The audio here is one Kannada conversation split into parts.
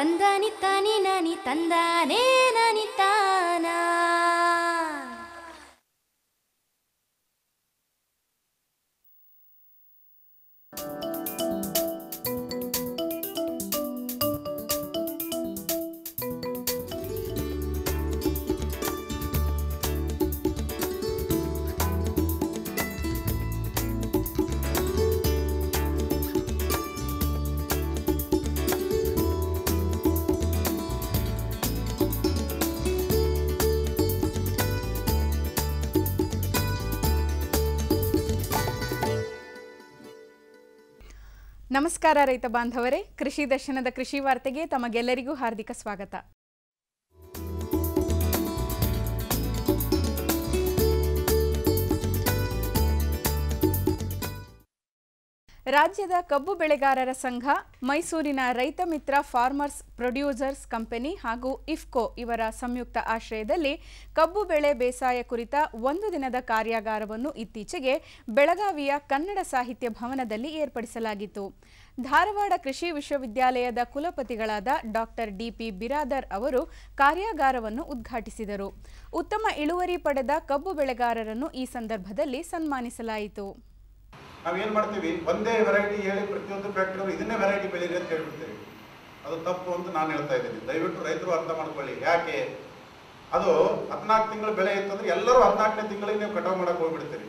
ತಂದಾನಿ ತಾನಿ ನಾನಿ ತಂದಾನೇ ನಾನಿ ತಾನ ನಮಸ್ಕಾರ ರೈತ ಬಾಂಧವರೇ ಕೃಷಿ ದರ್ಶನದ ಕೃಷಿ ವಾರ್ತೆಗೆ ತಮಗೆಲ್ಲರಿಗೂ ಹಾರ್ದಿಕ ಸ್ವಾಗತ ರಾಜ್ಯದ ಕಬ್ಬು ಬೆಳೆಗಾರರ ಸಂಘ ಮೈಸೂರಿನ ರೈತ ಮಿತ್ರ ಫಾರ್ಮರ್ಸ್ ಪ್ರೊಡ್ಯೂಸರ್ಸ್ ಕಂಪನಿ ಹಾಗೂ ಇಫ್ಕೋ ಇವರ ಸಂಯುಕ್ತ ಆಶ್ರಯದಲ್ಲಿ ಕಬ್ಬು ಬೆಳೆ ಬೇಸಾಯ ಕುರಿತ ಒಂದು ದಿನದ ಕಾರ್ಯಾಗಾರವನ್ನು ಇತ್ತೀಚೆಗೆ ಬೆಳಗಾವಿಯ ಕನ್ನಡ ಸಾಹಿತ್ಯ ಭವನದಲ್ಲಿ ಏರ್ಪಡಿಸಲಾಗಿತ್ತು ಧಾರವಾಡ ಕೃಷಿ ವಿಶ್ವವಿದ್ಯಾಲಯದ ಕುಲಪತಿಗಳಾದ ಡಾಕ್ಟರ್ ಡಿಪಿ ಬಿರಾದರ್ ಅವರು ಕಾರ್ಯಾಗಾರವನ್ನು ಉದ್ಘಾಟಿಸಿದರು ಉತ್ತಮ ಇಳುವರಿ ಪಡೆದ ಕಬ್ಬು ಬೆಳೆಗಾರರನ್ನು ಈ ಸಂದರ್ಭದಲ್ಲಿ ಸನ್ಮಾನಿಸಲಾಯಿತು ನಾವೇನು ಮಾಡ್ತೀವಿ ಒಂದೇ ವೆರೈಟಿ ಹೇಳಿ ಪ್ರತಿಯೊಂದು ಫ್ಯಾಕ್ಟ್ರಿ ಇದನ್ನೇ ವೆರೈಟಿ ಬೆಳೀರಿ ಅಂತ ಹೇಳ್ಬಿಡ್ತೀವಿ ಅದು ತಪ್ಪು ಅಂತ ನಾನು ಹೇಳ್ತಾ ಇದ್ದೀನಿ ದಯವಿಟ್ಟು ರೈತರು ಅರ್ಥ ಮಾಡ್ಕೊಳ್ಳಿ ಯಾಕೆ ಅದು ಹದಿನಾಲ್ಕು ತಿಂಗಳು ಬೆಳೆ ಇತ್ತಂದ್ರೆ ಎಲ್ಲರೂ ಹದಿನಾಲ್ಕನೇ ತಿಂಗಳಿಗೆ ನೀವು ಕಟಾವು ಮಾಡಕ್ಕೆ ಹೋಗ್ಬಿಡ್ತೀರಿ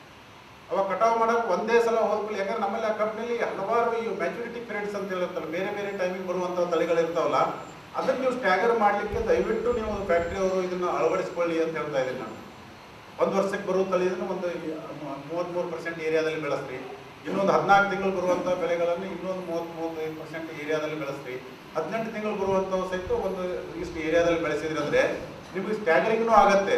ಅವಾಗ ಕಟಾವು ಮಾಡಕ್ಕೆ ಒಂದೇ ಸಲ ಹೋಗ್ಬಿಡಿ ಯಾಕಂದ್ರೆ ನಮ್ಮಲ್ಲಿ ಆ ಕಂಪ್ನಿಲಿ ಹಲವಾರು ಈ ಮ್ಯಾಚುರಿಟಿ ಪೀರಿಯಡ್ಸ್ ಅಂತ ಹೇಳಿರ್ತಾರೆ ಬೇರೆ ಬೇರೆ ಟೈಮಿಗೆ ಬರುವಂಥ ತಳಿಗಳು ಇರ್ತಾವಲ್ಲ ಅದನ್ನ ನೀವು ಸ್ಟ್ಯಾಗರ್ ಮಾಡಲಿಕ್ಕೆ ದಯವಿಟ್ಟು ನೀವು ಫ್ಯಾಕ್ಟ್ರಿ ಅವರು ಇದನ್ನ ಅಳವಡಿಸ್ಕೊಳ್ಳಿ ಅಂತ ಹೇಳ್ತಾ ಇದ್ದೀನಿ ನಾನು ಒಂದು ವರ್ಷಕ್ಕೆ ಬರುವ ತಳಿಯನ್ನು ಒಂದು ಮೂವತ್ತ್ಮೂರು ಪರ್ಸೆಂಟ್ ಏರಿಯಾದಲ್ಲಿ ಬೆಳೆಸ್ರಿ ಇನ್ನೊಂದು ಹದಿನಾಲ್ಕು ತಿಂಗಳು ಬರುವಂಥ ಬೆಳೆಗಳನ್ನು ಇನ್ನೊಂದು ಮೂವತ್ತ್ ಮೂವತ್ತೈದು ಪರ್ಸೆಂಟ್ ಏರಿಯಾದಲ್ಲಿ ಬೆಳೆಸ್ರಿ ಹದಿನೆಂಟು ತಿಂಗಳು ಬರುವಂಥವು ಸಹಿತ ಒಂದು ಇಷ್ಟು ಏರಿಯಾದಲ್ಲಿ ಬೆಳೆಸಿದ್ರಿ ಅಂದರೆ ನಿಮಗೆ ಸ್ಟ್ಯಾಗರಿಂಗ್ನೂ ಆಗತ್ತೆ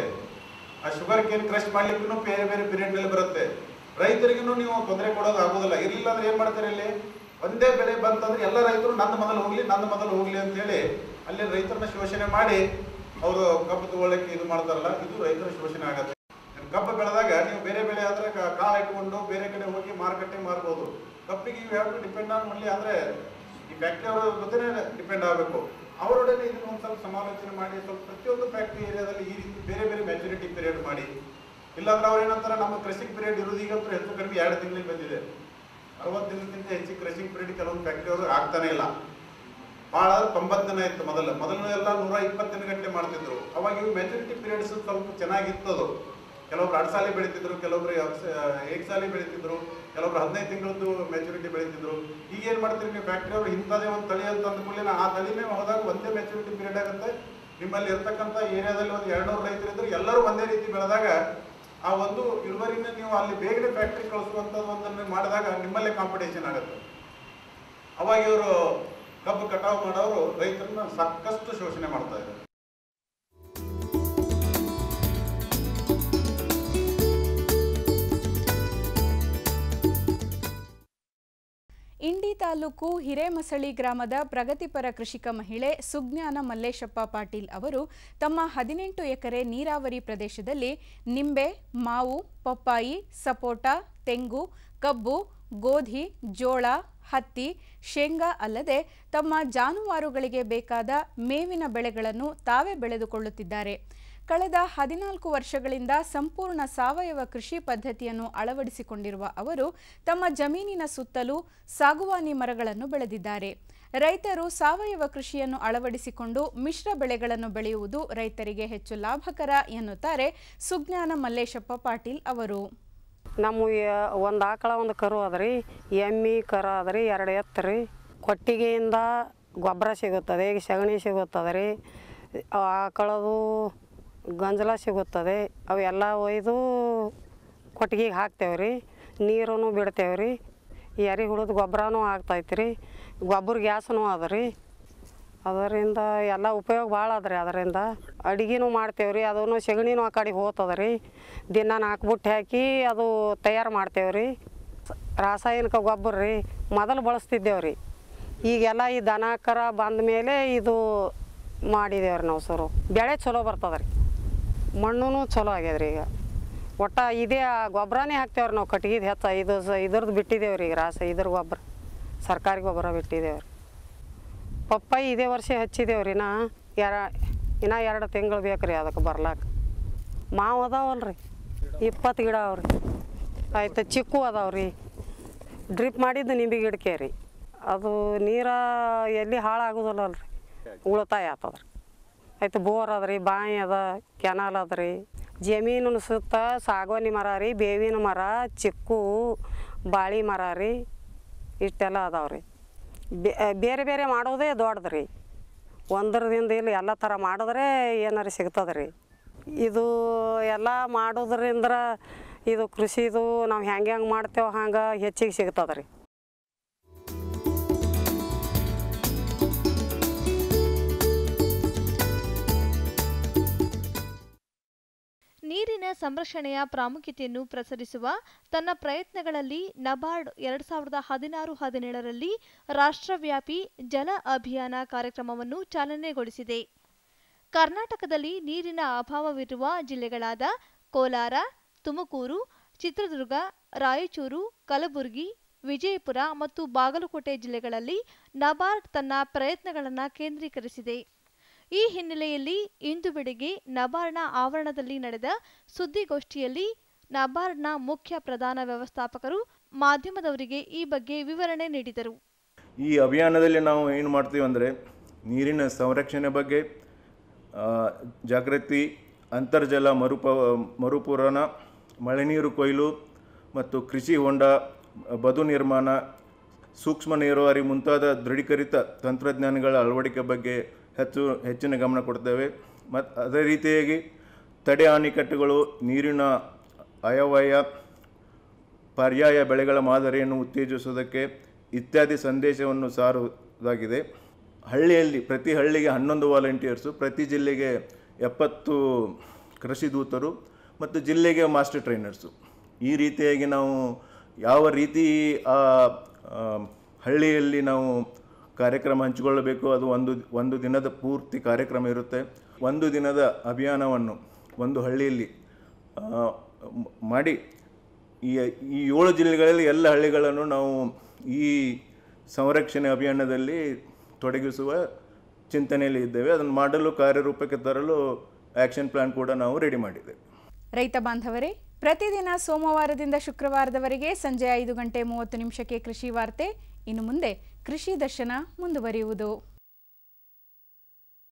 ಆ ಶುಗರ್ ಕೇನ್ ಕ್ರಶ್ ಮಾಡ್ಲಿಕ್ಕೂ ಬೇರೆ ಬೇರೆ ಪೀರಿಯಡ್ನಲ್ಲಿ ಬರುತ್ತೆ ರೈತರಿಗೂ ನೀವು ತೊಂದರೆ ಕೊಡೋದು ಆಗೋದಿಲ್ಲ ಇರಲಿಲ್ಲ ಅಂದ್ರೆ ಏನು ಮಾಡ್ತಾರೆ ಇಲ್ಲಿ ಒಂದೇ ಬೆಳೆ ಬಂತಂದ್ರೆ ಎಲ್ಲ ರೈತರು ನನ್ನ ಮೊದಲು ಹೋಗ್ಲಿ ನನ್ನ ಮೊದಲು ಹೋಗ್ಲಿ ಅಂತೇಳಿ ಅಲ್ಲಿ ರೈತರನ್ನ ಶೋಷಣೆ ಮಾಡಿ ಅವರು ಕಬ್ಬು ತಗೊಳ್ಳಕ್ಕೆ ಇದು ಮಾಡ್ತಾರಲ್ಲ ಇದು ರೈತರ ಶೋಷಣೆ ಆಗತ್ತೆ ಕಬ್ಬು ಬೆಳೆದಾಗ ನೀವು ಬೇರೆ ಬೆಳೆ ಆದ್ರೆ ಕ- ಕಾಲ ಇಟ್ಕೊಂಡು ಬೇರೆ ಕಡೆ ಹೋಗಿ ಮಾರುಕಟ್ಟೆ ಮಾರ್ಬೋದು ಕಬ್ಬಿಗೆ you have to depend on only ಅಂದ್ರೆ ಈ ಫ್ಯಾಕ್ಟ್ರಿ ಅವರ ಜೊತೆನೇ ಡಿಪೆಂಡ್ ಆಗಬೇಕು ಅವರೊಡನೆ ಇದನ್ನ ಒಂದು ಸ್ವಲ್ಪ ಸಮಾಲೋಚನೆ ಮಾಡಿ ಸ್ವಲ್ಪ ಪ್ರತಿಯೊಂದು ಫ್ಯಾಕ್ಟ್ರಿ ಏರಿಯಾದಲ್ಲಿ ಈ ರೀತಿ ಬೇರೆ ಬೇರೆ ಮ್ಯಾಚುರಿಟಿ ಪೀರಿಯಡ್ ಮಾಡಿ ಇಲ್ಲಾಂದ್ರೆ ಅವ್ರು ಏನಂತಾರೆ ನಮ್ಮ ಕ್ರಷಿಂಗ್ ಪೀರಿಯಡ್ ಇರೋದು ಈಗಂತೂ ಹೆಚ್ಚು ಕಡಿಮೆ ಎರಡು ತಿಂಗಳಿಗೆ ಬಂದಿದೆ ಅರವತ್ತು ದಿನಕ್ಕಿಂತ ಹೆಚ್ಚಿಗೆ ಕ್ರಷಿಂಗ್ ಪೀರಿಯಡ್ ಕೆಲವೊಂದು ಫ್ಯಾಕ್ಟ್ರಿ ಅವರು ಆಗ್ತಾನೆ ಇಲ್ಲ ಭಾಳ ತೊಂಬತ್ತು ದಿನ ಇತ್ತು ಮೊದಲು ಮೊದಲು ಎಲ್ಲ ನೂರ ಇಪ್ಪತ್ತು ದಿನ ಗಂಟೆ ಮಾಡ್ತಿದ್ರು ಅವಾಗ ಇವು ಮೆಚುರಿಟಿ ಪೀರಿಯಡ್ಸ್ ಸ್ವಲ್ಪ ಚೆನ್ನಾಗಿತ್ತದು ಕೆಲವೊಬ್ರು ಎರಡು ಸಾಲಿ ಬೆಳೀತಿದ್ರು ಕೆಲವೊಬ್ರು ಏಕ್ ಸಾಲಿ ಬೆಳೀತಿದ್ರು ಕೆಲವೊಬ್ರು ಹದಿನೈದು ತಿಂಗಳದ್ದು ಮೆಚುರಿಟಿ ಬೆಳೀತಿದ್ರು ಈಗ ಏನು ಮಾಡ್ತೀರಿ ನೀವು ಫ್ಯಾಕ್ಟ್ರಿ ಅವರು ಇಂಥದೇ ಒಂದು ತಳಿ ಅಂತ ಅಂದ್ಕೊಳ್ಳಿ ಆ ತಳಿನೇ ಹೋದಾಗ ಒಂದೇ ಮೆಚುರಿಟಿ ಪೀರಿಯಡ್ ಆಗುತ್ತೆ ನಿಮ್ಮಲ್ಲಿ ಇರ್ತಕ್ಕಂಥ ಏರಿಯಾದಲ್ಲಿ ಒಂದು ಎರಡ್ನೂರು ರೈತರು ಇದ್ರು ಎಲ್ಲರೂ ಒಂದೇ ರೀತಿ ಬೆಳೆದಾಗ ಆ ಒಂದು ಇಳುವರಿನ ನೀವು ಅಲ್ಲಿ ಬೇಗನೆ ಫ್ಯಾಕ್ಟ್ರಿ ಕಳಿಸುವಂಥದ್ದು ಒಂದನ್ನು ಮಾಡಿದಾಗ ನಿಮ್ಮಲ್ಲೇ ಕಾಂಪಿಟೇಷನ್ ಆಗುತ್ತೆ ಅವಾಗ ಇವರು ಕಬ್ಬು ಕಟಾವು ಮಾಡೋರು ರೈತರನ್ನ ಸಾಕಷ್ಟು ಶೋಷಣೆ ಮಾಡ್ತಾ ಇದ್ದಾರೆ ಇಂಡಿ ತಾಲೂಕು ಹಿರೇಮಸಳಿ ಗ್ರಾಮದ ಪ್ರಗತಿಪರ ಕೃಷಿಕ ಮಹಿಳೆ ಸುಜ್ಞಾನ ಮಲ್ಲೇಶಪ್ಪ ಪಾಟೀಲ್ ಅವರು ತಮ್ಮ ಹದಿನೆಂಟು ಎಕರೆ ನೀರಾವರಿ ಪ್ರದೇಶದಲ್ಲಿ ನಿಂಬೆ ಮಾವು ಪಪ್ಪಾಯಿ ಸಪೋಟ ತೆಂಗು ಕಬ್ಬು ಗೋಧಿ ಜೋಳ ಹತ್ತಿ ಶೇಂಗಾ ಅಲ್ಲದೆ ತಮ್ಮ ಜಾನುವಾರುಗಳಿಗೆ ಬೇಕಾದ ಮೇವಿನ ಬೆಳೆಗಳನ್ನು ತಾವೇ ಬೆಳೆದುಕೊಳ್ಳುತ್ತಿದ್ದಾರೆ ಕಳೆದ ಹದಿನಾಲ್ಕು ವರ್ಷಗಳಿಂದ ಸಂಪೂರ್ಣ ಸಾವಯವ ಕೃಷಿ ಪದ್ಧತಿಯನ್ನು ಅಳವಡಿಸಿಕೊಂಡಿರುವ ಅವರು ತಮ್ಮ ಜಮೀನಿನ ಸುತ್ತಲೂ ಸಾಗುವಾನಿ ಮರಗಳನ್ನು ಬೆಳೆದಿದ್ದಾರೆ ರೈತರು ಸಾವಯವ ಕೃಷಿಯನ್ನು ಅಳವಡಿಸಿಕೊಂಡು ಮಿಶ್ರ ಬೆಳೆಗಳನ್ನು ಬೆಳೆಯುವುದು ರೈತರಿಗೆ ಹೆಚ್ಚು ಲಾಭಕರ ಎನ್ನುತ್ತಾರೆ ಸುಜ್ಞಾನ ಮಲ್ಲೇಶಪ್ಪ ಪಾಟೀಲ್ ಅವರು ನಮ್ಮ ಒಂದು ಆಕಳ ಒಂದು ಕರು ಅದ್ರಿ ಎಮ್ಮೆ ಕರು ಅದ್ರಿ ಎರಡು ಎತ್ತು ರೀ ಕೊಟ್ಟಿಗೆಯಿಂದ ಗೊಬ್ಬರ ಸಿಗುತ್ತದೆ ಸಗಣಿ ಸಿಗುತ್ತದೆ ರೀ ಆಕಳದು ಗಂಜಲ ಸಿಗುತ್ತದೆ ಅವೆಲ್ಲ ಒಯ್ದು ಕೊಟ್ಟಿಗೆಗೆ ಹಾಕ್ತೇವೆ ರೀ ನೀರನ್ನು ಬಿಡ್ತೇವೆ ರೀ ಎರೆ ಹುಳದ ಗೊಬ್ಬರನೂ ಆಗ್ತೈತೆ ರೀ ಗೊಬ್ಬರ ಗ್ಯಾಸನೂ ಅದ ರೀ ಅದರಿಂದ ಎಲ್ಲ ಉಪಯೋಗ ಭಾಳ ಅದ ರೀ ಅದರಿಂದ ಅಡುಗೆನೂ ಮಾಡ್ತೇವೆ ರೀ ಅದನ್ನು ಸಗಣಿನೂ ಆ ಕಡೆ ಹೋಗ್ತದ ರೀ ದಿನ ನಾಲ್ಕು ಬುಟ್ಟಿ ಹಾಕಿ ಅದು ತಯಾರು ಮಾಡ್ತೇವೆ ರೀ ರಾಸಾಯನಿಕ ಗೊಬ್ಬರ ರೀ ಮೊದಲು ಬಳಸ್ತಿದ್ದೇವೆ ರೀ ಈಗೆಲ್ಲ ಈ ದನ ಕರ ಬಂದ ಮೇಲೆ ಇದು ಮಾಡಿದೇವ್ರಿ ನಾವು ಸರು ಬೆಳೆ ಚಲೋ ಬರ್ತದೆ ರೀ ಮಣ್ಣು ಚಲೋ ಆಗ್ಯದ ರೀ ಈಗ ಒಟ್ಟು ಇದೇ ಆ ಗೊಬ್ಬರನೇ ಹಾಕ್ತೇವ್ರಿ ನಾವು ಕಟ್ಗಿದ ಹೆಚ್ಚ ಇದು ಸ ಇದ್ರದ್ದು ಬಿಟ್ಟಿದ್ದೇವೆ ರೀ ಈಗ ರಾಸ ಇದ್ರ ಗೊಬ್ಬರ ಸರ್ಕಾರಿ ಗೊಬ್ಬರ ಬಿಟ್ಟಿದ್ದೇವೆ ರೀ ಪಪ್ಪಾಯಿ ಇದೇ ವರ್ಷ ಹಚ್ಚಿದೇವ್ರಿ ನಾ ಎರ ಇನ್ನ ಎರಡು ತಿಂಗಳು ಬೇಕು ರೀ ಅದಕ್ಕೆ ಬರ್ಲಾಕ ಮಾವು ಅದಾವಲ್ರಿ ಇಪ್ಪತ್ತು ಗಿಡ ಅವ್ರಿ ಆಯ್ತು ಚಿಕ್ಕು ಅದಾವ್ರಿ ಡ್ರಿಪ್ ಮಾಡಿದ್ದು ನಿಂಬೆ ಗಿಡಕ್ಕೆ ರೀ ಅದು ನೀರ ಎಲ್ಲಿ ಹಾಳಾಗೋದಿಲ್ಲಲ್ರಿ ಉಳಿತಾಯ ಆಗ್ತದ್ರಿ ಆಯ್ತು ಬೋರ್ ಅದ ರೀ ಬಾವಿ ಅದ ಕೆನಾಲ್ ಅದ ರೀ ಜಮೀನಿನ ಸುತ್ತ ಸಾಗವಾನಿ ಮರ ರೀ ಬೇವಿನ ಮರ ಚಿಕ್ಕು ಬಾಳೆ ಮರ ರೀ ಇಷ್ಟೆಲ್ಲ ಅದಾವ್ರಿ ಬೇ- ಬೇರೆ ಬೇರೆ ಮಾಡೋದೇ ದೊಡ್ಡದು ರೀ ಒಂದರದಿಂದ ಇಲ್ಲಿ ಎಲ್ಲ ಥರ ಮಾಡಿದ್ರೆ ಏನಾರು ಸಿಗ್ತದೆ ರೀ ಇದು ಎಲ್ಲ ಮಾಡೋದ್ರಿಂದ ಇದು ಕೃಷಿದು ನಾವು ಹೆಂಗೆ ಹೆಂಗೆ ಮಾಡ್ತೇವೆ ಹಂಗೆ ಹೆಚ್ಚಿಗೆ ಸಿಗ್ತದೆ ರೀ ನೀರಿನ ಸಂರಕ್ಷಣೆಯ ಪ್ರಾಮುಖ್ಯತೆಯನ್ನು ಪ್ರಸರಿಸುವ ತನ್ನ ಪ್ರಯತ್ನಗಳಲ್ಲಿ ನಬಾರ್ಡ್ ಎರಡ್ ಸಾವಿರದ ಹದಿನಾರು ಹದಿನೇಳರಲ್ಲಿ ರಾಷ್ಟ್ರವ್ಯಾಪಿ ಜಲ ಅಭಿಯಾನ ಕಾರ್ಯಕ್ರಮವನ್ನು ಚಾಲನೆಗೊಳಿಸಿದೆ ಕರ್ನಾಟಕದಲ್ಲಿ ನೀರಿನ ಅಭಾವವಿರುವ ಜಿಲ್ಲೆಗಳಾದ ಕೋಲಾರ ತುಮಕೂರು ಚಿತ್ರದುರ್ಗ ರಾಯಚೂರು ಕಲಬುರಗಿ ವಿಜಯಪುರ ಮತ್ತು ಬಾಗಲಕೋಟೆ ಜಿಲ್ಲೆಗಳಲ್ಲಿ ನಬಾರ್ಡ್ ತನ್ನ ಪ್ರಯತ್ನಗಳನ್ನು ಕೇಂದ್ರೀಕರಿಸಿದೆ ಈ ಹಿನ್ನೆಲೆಯಲ್ಲಿ ಇಂದು ಬೆಳಗ್ಗೆ ನಬಾರ್ಡ್ನ ಆವರಣದಲ್ಲಿ ನಡೆದ ಸುದ್ದಿಗೋಷ್ಠಿಯಲ್ಲಿ ನಬಾರ್ಡ್ನ ಮುಖ್ಯ ಪ್ರಧಾನ ವ್ಯವಸ್ಥಾಪಕರು ಮಾಧ್ಯಮದವರಿಗೆ ಈ ಬಗ್ಗೆ ವಿವರಣೆ ನೀಡಿದರು ಈ ಅಭಿಯಾನದಲ್ಲಿ ನಾವು ಏನು ಮಾಡ್ತೀವಿ ಅಂದರೆ ನೀರಿನ ಸಂರಕ್ಷಣೆ ಬಗ್ಗೆ ಆ, ಜಾಗೃತಿ ಅಂತರ್ಜಲ ಮರುಪ ಮರುಪೂರಣ ಮಳೆ ನೀರು ಕೊಯ್ಲು ಮತ್ತು ಕೃಷಿ ಹೊಂಡ ಬದು ನಿರ್ಮಾಣ ಸೂಕ್ಷ್ಮ ನೀರಾವರಿ ಮುಂತಾದ ದೃಢೀಕರಿತ ತಂತ್ರಜ್ಞಾನಗಳ ಅಳವಡಿಕೆ ಬಗ್ಗೆ ಹೆಚ್ಚು ಹೆಚ್ಚಿನ ಗಮನ ಕೊಡ್ತೇವೆ ಮತ್ತು ಅದೇ ರೀತಿಯಾಗಿ ತಡೆ ಅಣೆಕಟ್ಟುಗಳು ನೀರಿನ ಅಯವ್ಯಯ ಪರ್ಯಾಯ ಬೆಳೆಗಳ ಮಾದರಿಯನ್ನು ಉತ್ತೇಜಿಸುವುದಕ್ಕೆ ಇತ್ಯಾದಿ ಸಂದೇಶವನ್ನು ಸಾರುವುದಾಗಿದೆ ಹಳ್ಳಿಯಲ್ಲಿ ಪ್ರತಿ ಹಳ್ಳಿಗೆ ಹನ್ನೊಂದು ವಾಲಂಟಿಯರ್ಸು ಪ್ರತಿ ಜಿಲ್ಲೆಗೆ ಎಪ್ಪತ್ತು ಕೃಷಿ ದೂತರು ಮತ್ತು ಜಿಲ್ಲೆಗೆ ಮಾಸ್ಟರ್ ಟ್ರೈನರ್ಸು ಈ ರೀತಿಯಾಗಿ ನಾವು ಯಾವ ರೀತಿ ಆ ಆ, ಹಳ್ಳಿಯಲ್ಲಿ ನಾವು ಕಾರ್ಯಕ್ರಮ ಹಂಚಿಕೊಳ್ಳಬೇಕು ಅದು ಒಂದು ಒಂದು ದಿನದ ಪೂರ್ತಿ ಕಾರ್ಯಕ್ರಮ ಇರುತ್ತೆ ಒಂದು ದಿನದ ಅಭಿಯಾನವನ್ನು ಒಂದು ಹಳ್ಳಿಯಲ್ಲಿ ಆ, ಮ್- ಮಾಡಿ ಈ ಈ ಏಳು ಜಿಲ್ಲೆಗಳಲ್ಲಿ ಎಲ್ಲ ಹಳ್ಳಿಗಳನ್ನು ನಾವು ಈ ಸಂರಕ್ಷಣೆ ಅಭಿಯಾನದಲ್ಲಿ ತೊಡಗಿಸುವ ಚಿಂತನೆಯಲ್ಲಿ ಇದ್ದೇವೆ ಅದನ್ನು ಮಾಡಲು ಕಾರ್ಯರೂಪಕ್ಕೆ ತರಲು ಆ್ಯಕ್ಷನ್ ಪ್ಲ್ಯಾನ್ ಕೂಡ ನಾವು ರೆಡಿ ಮಾಡಿದ್ದೇವೆ ರೈತ ಬಾಂಧವರೇ ಪ್ರತಿದಿನ ಸೋಮವಾರದಿಂದ ಶುಕ್ರವಾರದವರೆಗೆ ಸಂಜೆ ಐದು ಗಂಟೆ ಮೂವತ್ತು ನಿಮಿಷಕ್ಕೆ ಕೃಷಿ ವಾರ್ತೆ ಇನ್ನು ಮುಂದೆ ಕೃಷಿ ದರ್ಶನ ಮುಂದುವರಿಯುವುದು